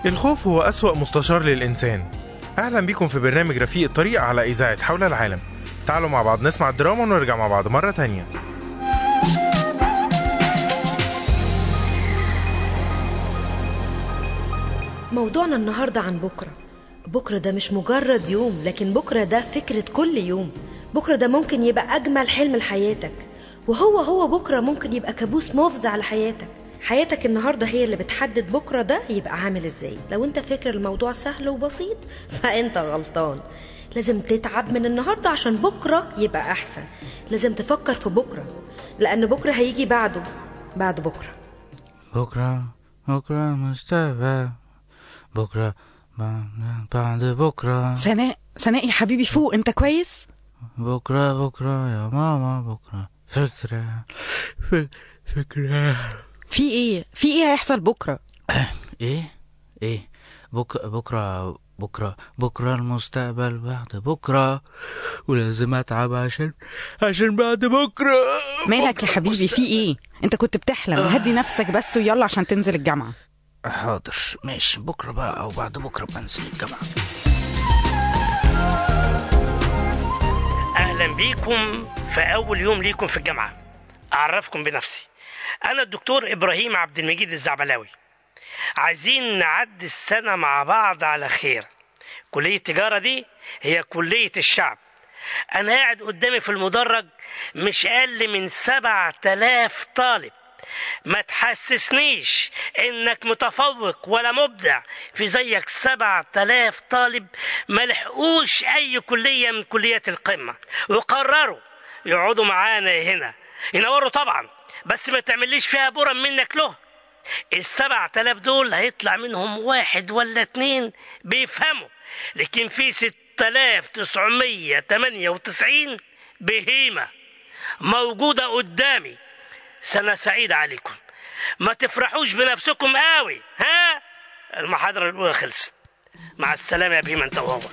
الخوف هو أسوأ مستشار للإنسان أهلا بيكم في برنامج رفيق الطريق على إذاعة حول العالم تعالوا مع بعض نسمع الدراما ونرجع مع بعض مرة تانية موضوعنا النهاردة عن بكرة بكرة ده مش مجرد يوم لكن بكرة ده فكرة كل يوم بكرة ده ممكن يبقى أجمل حلم لحياتك وهو هو بكرة ممكن يبقى كابوس مفزع لحياتك حياتك النهاردة هي اللي بتحدد بكرة ده يبقى عامل ازاي لو انت فاكر الموضوع سهل وبسيط فانت غلطان لازم تتعب من النهاردة عشان بكرة يبقى أحسن لازم تفكر في بكرة لأن بكرة هيجي بعده بعد بكرة بكرة بكرة مستقبل بكرة بعد- بعد بكرة سناء سناء يا حبيبي فوق انت كويس بكرة بكرة يا ماما بكرة فكرة ف- فكرة في ايه في ايه هيحصل بكره ايه ايه بك بكرة بكرة بكرة المستقبل بعد بكرة ولازم اتعب عشان عشان بعد بكرة مالك يا حبيبي في ايه انت كنت بتحلم هدي نفسك بس ويلا عشان تنزل الجامعه حاضر ماشي بكرة بقى او بعد بكرة بنزل الجامعة اهلا بيكم في اول يوم ليكم في الجامعه اعرفكم بنفسي انا الدكتور ابراهيم عبد المجيد الزعبلاوي عايزين نعدي السنه مع بعض على خير كليه التجاره دي هي كليه الشعب انا قاعد قدامي في المدرج مش اقل من سبع تلاف طالب ما تحسسنيش انك متفوق ولا مبدع في زيك سبع تلاف طالب ما لحقوش اي كلية من كليات القمة وقرروا يقعدوا معانا هنا ينوروا طبعا بس ما تعمليش فيها برم منك له السبع تلاف دول هيطلع منهم واحد ولا اتنين بيفهموا لكن في ست تلاف تسعمية تمانية وتسعين بهيمة موجودة قدامي سنة سعيدة عليكم ما تفرحوش بنفسكم قوي ها المحاضرة الأولى خلصت مع السلامة يا بهيمة أنت وهو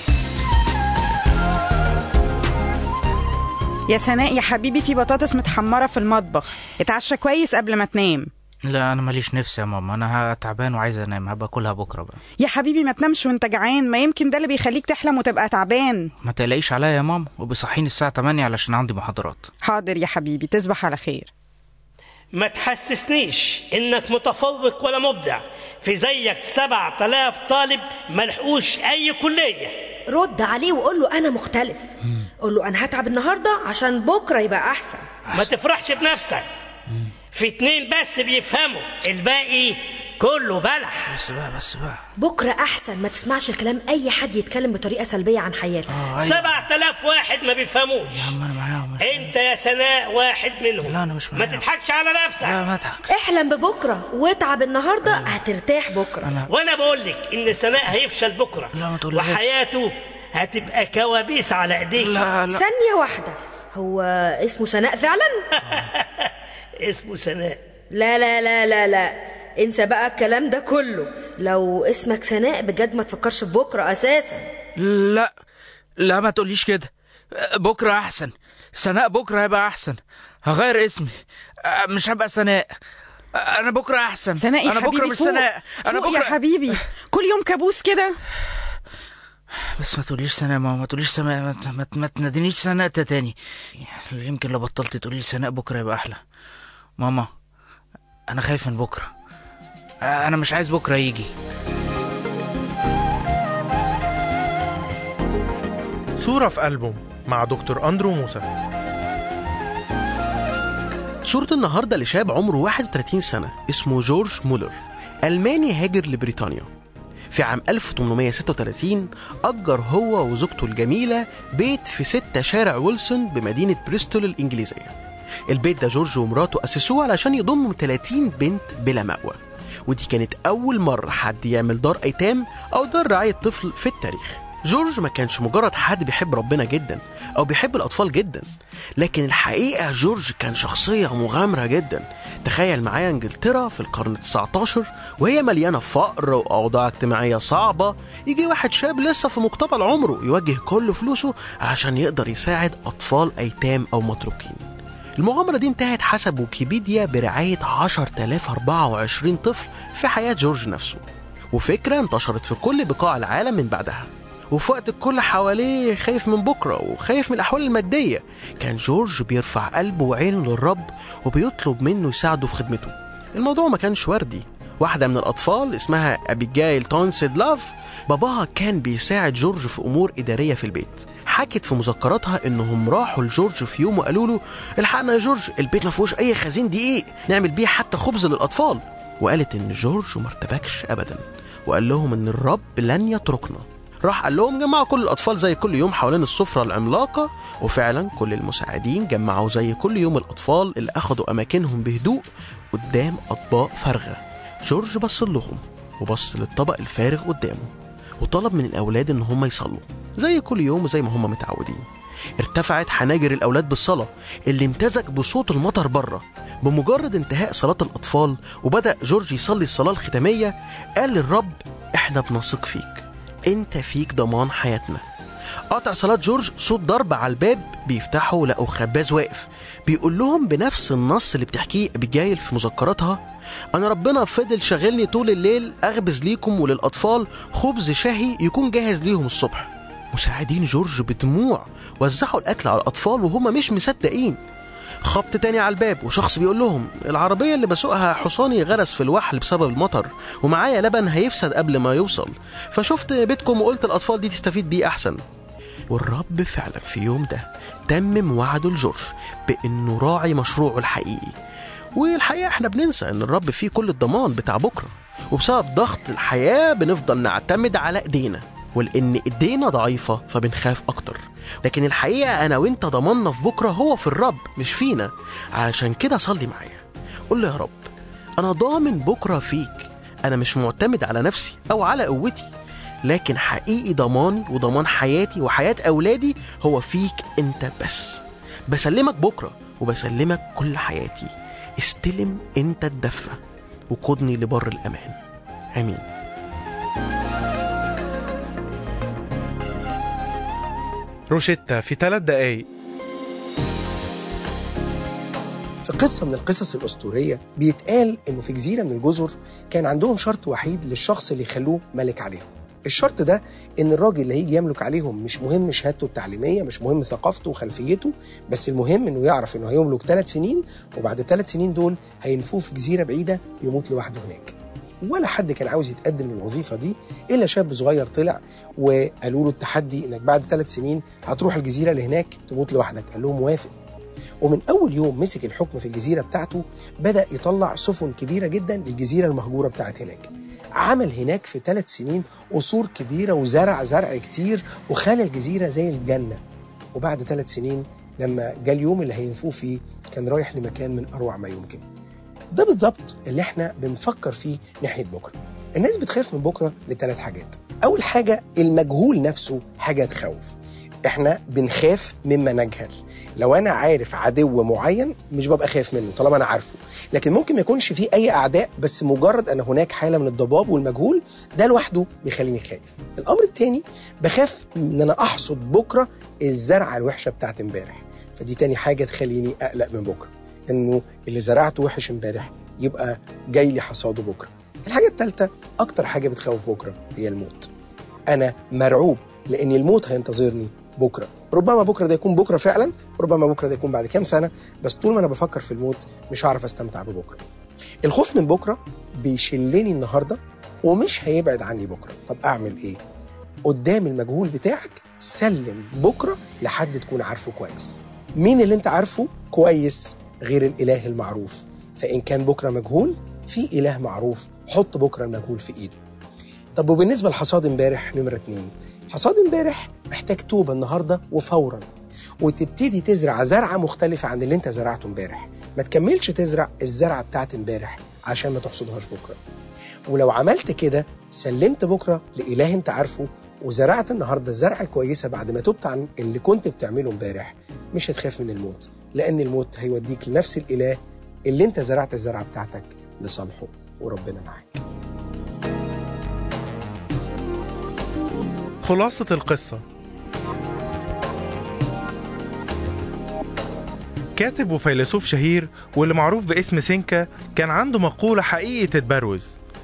يا سناء يا حبيبي في بطاطس متحمره في المطبخ اتعشى كويس قبل ما تنام لا انا ماليش نفس يا ماما انا ه- تعبان وعايز انام هبقى اكلها بكرة بقى يا حبيبي ما تنامش وانت جعان ما يمكن ده اللي بيخليك تحلم وتبقى تعبان ما تقلقيش عليا يا ماما وبيصحيني الساعة 8 علشان عندي محاضرات حاضر يا حبيبي تصبح على خير ما تحسسنيش انك متفوق ولا مبدع في زيك سبع تلاف طالب ملحقوش اي كلية رد عليه وقول له أنا مختلف قول له أنا هتعب النهاردة عشان بكرة يبقى أحسن ما تفرحش بنفسك في اتنين بس بيفهموا الباقي كله بلح بس بقى بس بقى بكرة أحسن ما تسمعش الكلام أي حد يتكلم بطريقة سلبية عن حياتك سبع تلاف واحد ما بيفهموش عم انا معاهم انت يا سناء واحد منهم لا، أنا مش ما معاهم. تضحكش على نفسك لا ما اضحك احلم ببكرة واتعب النهاردة هترتاح بكرة انا وانا بقول لك ان سناء هيفشل بكره لا، ما تقولهاش. وحياته هتبقى كوابيس على ايديك لا لا ثانية واحدة هو اسمه سناء فعلا؟ اسمه سناء لا لا لا لا لا انسى بقى الكلام ده كله لو اسمك سناء بجد ما تفكرش في بكرة أساسا لا لا ما تقوليش كده بكرة أحسن سناء بكرة هيبقى أحسن هغير اسمي أه، مش هبقى سناء أه، أنا بكرة أحسن سناء يا أنا حبيبي بكرة مش فوق سناء أنا فوق بكرة يا حبيبي كل يوم كابوس كده بس ما تقوليش سناء ما ما تقوليش سناء ما, ما, ما تنادينيش سناء تا تاني يمكن لو بطلت تقولي لي سناء بكرة يبقى أحلى ماما أنا خايف من بكرة أه، أنا مش عايز بكرة يجي صورة في ألبوم مع دكتور أندرو موسى صورة النهاردة لشاب عمره 31 سنة اسمه جورج مولر ألماني هاجر لبريطانيا في عام 1836 أجر هو وزوجته الجميلة بيت في 6 شارع ويلسون بمدينة بريستول الإنجليزية البيت ده جورج ومراته أسسوه علشان يضموا 30 بنت بلا مأوى ودي كانت أول مرة حد يعمل دار أيتام أو دار رعاية طفل في التاريخ جورج ما كانش مجرد حد بيحب ربنا جدا أو بيحب الأطفال جدا لكن الحقيقة جورج كان شخصية مغامرة جدا تخيل معايا انجلترا في القرن 19 وهي مليانة فقر وأوضاع اجتماعية صعبة يجي واحد شاب لسه في مقتبل عمره يوجه كل فلوسه عشان يقدر يساعد أطفال أيتام أو متروكين المغامرة دي انتهت حسب ويكيبيديا برعاية 10024 طفل في حياة جورج نفسه وفكرة انتشرت في كل بقاع العالم من بعدها وفي وقت الكل حواليه خايف من بكرة وخايف من الأحوال المادية كان جورج بيرفع قلبه وعينه للرب وبيطلب منه يساعده في خدمته الموضوع ما كانش وردي واحدة من الأطفال اسمها أبيجايل تونسيد لاف باباها كان بيساعد جورج في أمور إدارية في البيت حكت في مذكراتها إنهم راحوا لجورج في يوم وقالوا له الحقنا يا جورج البيت ما فيهوش أي خزين دقيق نعمل بيه حتى خبز للأطفال وقالت إن جورج ما ارتبكش أبدا وقال لهم إن الرب لن يتركنا راح قال لهم جمعوا كل الأطفال زي كل يوم حوالين السفرة العملاقة وفعلا كل المساعدين جمعوا زي كل يوم الأطفال اللي أخدوا أماكنهم بهدوء قدام أطباق فارغة جورج بص لهم وبص للطبق الفارغ قدامه وطلب من الأولاد إن هم يصلوا زي كل يوم وزي ما هم متعودين ارتفعت حناجر الأولاد بالصلاة اللي امتزج بصوت المطر بره بمجرد انتهاء صلاة الأطفال وبدأ جورج يصلي الصلاة الختامية قال للرب احنا بنثق فيك انت فيك ضمان حياتنا قطع صلاة جورج صوت ضرب على الباب بيفتحوا لقوا خباز واقف بيقول لهم بنفس النص اللي بتحكيه أبيجايل في مذكراتها أنا ربنا فضل شغلني طول الليل أخبز ليكم وللأطفال خبز شهي يكون جاهز ليهم الصبح مساعدين جورج بدموع وزعوا الأكل على الأطفال وهم مش مصدقين خبط تاني على الباب وشخص بيقول لهم العربية اللي بسوقها حصاني غرس في الوحل بسبب المطر ومعايا لبن هيفسد قبل ما يوصل فشفت بيتكم وقلت الأطفال دي تستفيد بيه أحسن والرب فعلا في يوم ده تمم وعده لجورج بأنه راعي مشروعه الحقيقي والحقيقة احنا بننسى ان الرب فيه كل الضمان بتاع بكرة وبسبب ضغط الحياة بنفضل نعتمد على ايدينا ولان ايدينا ضعيفة فبنخاف اكتر لكن الحقيقة انا وانت ضماننا في بكرة هو في الرب مش فينا علشان كده صلي معايا قول له يا رب انا ضامن بكرة فيك انا مش معتمد على نفسي او على قوتي لكن حقيقي ضماني وضمان حياتي وحياة أولادي هو فيك أنت بس بسلمك بكرة وبسلمك كل حياتي استلم أنت الدفة وقودني لبر الأمان آمين روشيتا في ثلاث دقايق في قصة من القصص الأسطورية بيتقال إنه في جزيرة من الجزر كان عندهم شرط وحيد للشخص اللي يخلوه ملك عليهم الشرط ده إن الراجل اللي هيجي يملك عليهم مش مهم شهادته التعليمية مش مهم ثقافته وخلفيته بس المهم إنه يعرف إنه هيملك ثلاث سنين وبعد الثلاث سنين دول هينفوه في جزيرة بعيدة يموت لوحده هناك ولا حد كان عاوز يتقدم للوظيفة دي إلا شاب صغير طلع وقالوا له التحدي إنك بعد ثلاث سنين هتروح الجزيرة اللي هناك تموت لوحدك قال لهم موافق ومن أول يوم مسك الحكم في الجزيرة بتاعته بدأ يطلع سفن كبيرة جدا للجزيرة المهجورة بتاعت هناك عمل هناك في ثلاث سنين قصور كبيرة وزرع زرع كتير وخلى الجزيرة زي الجنة وبعد ثلاث سنين لما جاء اليوم اللي هينفوه فيه كان رايح لمكان من أروع ما يمكن ده بالضبط اللي احنا بنفكر فيه ناحية بكرة الناس بتخاف من بكرة لثلاث حاجات أول حاجة المجهول نفسه حاجة تخوف احنا بنخاف مما نجهل لو انا عارف عدو معين مش ببقى خايف منه طالما انا عارفه لكن ممكن ما يكونش فيه اي اعداء بس مجرد ان هناك حاله من الضباب والمجهول ده لوحده بيخليني خايف الامر الثاني بخاف ان انا احصد بكره الزرعه الوحشه بتاعت امبارح فدي تاني حاجه تخليني اقلق من بكره انه اللي زرعته وحش امبارح يبقى جاي لي حصاده بكره الحاجه الثالثه اكتر حاجه بتخوف بكره هي الموت انا مرعوب لان الموت هينتظرني بكره ربما بكره ده يكون بكره فعلا ربما بكره ده يكون بعد كام سنه بس طول ما انا بفكر في الموت مش هعرف استمتع ببكره الخوف من بكره بيشلني النهارده ومش هيبعد عني بكره طب اعمل ايه قدام المجهول بتاعك سلم بكره لحد تكون عارفه كويس مين اللي انت عارفه كويس غير الاله المعروف فان كان بكره مجهول في اله معروف حط بكره المجهول في ايده طب وبالنسبه لحصاد امبارح نمره اتنين حصاد امبارح محتاج توبه النهارده وفورا وتبتدي تزرع زرعه مختلفه عن اللي انت زرعته امبارح ما تكملش تزرع الزرعه بتاعت امبارح عشان ما تحصدهاش بكره ولو عملت كده سلمت بكره لاله انت عارفه وزرعت النهارده الزرعه الكويسه بعد ما تبت عن اللي كنت بتعمله امبارح مش هتخاف من الموت لان الموت هيوديك لنفس الاله اللي انت زرعت الزرعه بتاعتك لصالحه وربنا معاك خلاصة القصة كاتب وفيلسوف شهير واللي معروف باسم سينكا كان عنده مقولة حقيقي تتبروز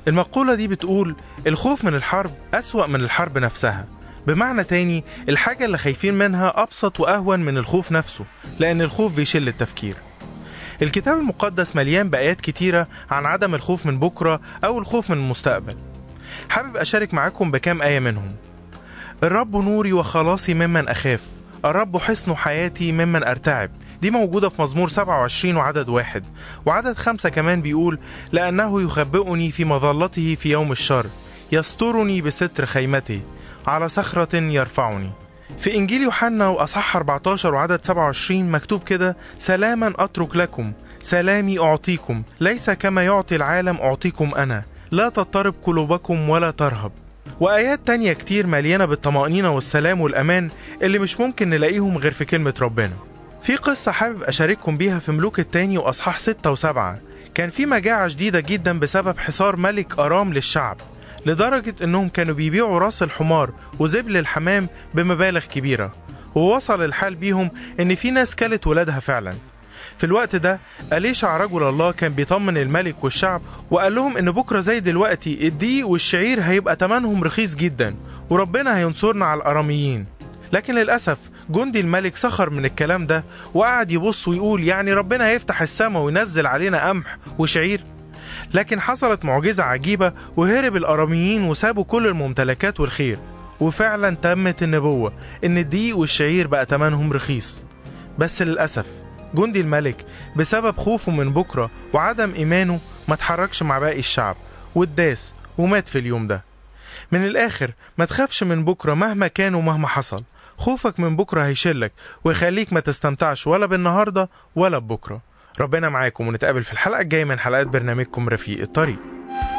المقولة دي بتقول الخوف من الحرب أسوأ من الحرب نفسها بمعنى تاني الحاجة اللي خايفين منها أبسط وأهون من الخوف نفسه لأن الخوف بيشل التفكير الكتاب المقدس مليان بآيات كتيرة عن عدم الخوف من بكرة أو الخوف من المستقبل حابب أشارك معاكم بكام آية منهم الرب نوري وخلاصي ممن أخاف الرب حصن حياتي ممن أرتعب دي موجودة في مزمور 27 وعدد واحد وعدد خمسة كمان بيقول لأنه يخبئني في مظلته في يوم الشر يسترني بستر خيمته على صخرة يرفعني في إنجيل يوحنا وأصح 14 وعدد 27 مكتوب كده سلاما أترك لكم سلامي أعطيكم ليس كما يعطي العالم أعطيكم أنا لا تضطرب قلوبكم ولا ترهب وآيات تانية كتير مليانة بالطمأنينة والسلام والأمان اللي مش ممكن نلاقيهم غير في كلمة ربنا في قصة حابب أشارككم بيها في ملوك التاني وأصحاح ستة وسبعة كان في مجاعة شديدة جدا بسبب حصار ملك أرام للشعب لدرجة إنهم كانوا بيبيعوا راس الحمار وزبل الحمام بمبالغ كبيرة ووصل الحال بيهم إن في ناس كلت ولادها فعلا في الوقت ده أليشع رجل الله كان بيطمن الملك والشعب وقال لهم إن بكرة زي دلوقتي الدقيق والشعير هيبقى تمنهم رخيص جدا وربنا هينصرنا على الأراميين لكن للأسف جندي الملك سخر من الكلام ده وقعد يبص ويقول يعني ربنا هيفتح السماء وينزل علينا قمح وشعير لكن حصلت معجزة عجيبة وهرب الأراميين وسابوا كل الممتلكات والخير وفعلا تمت النبوة إن الدقيق والشعير بقى تمنهم رخيص بس للأسف جندي الملك بسبب خوفه من بكرة وعدم إيمانه ما تحركش مع باقي الشعب واتداس ومات في اليوم ده من الآخر ما تخافش من بكرة مهما كان ومهما حصل خوفك من بكرة هيشلك ويخليك ما تستمتعش ولا بالنهاردة ولا ببكرة ربنا معاكم ونتقابل في الحلقة الجاية من حلقات برنامجكم رفيق الطريق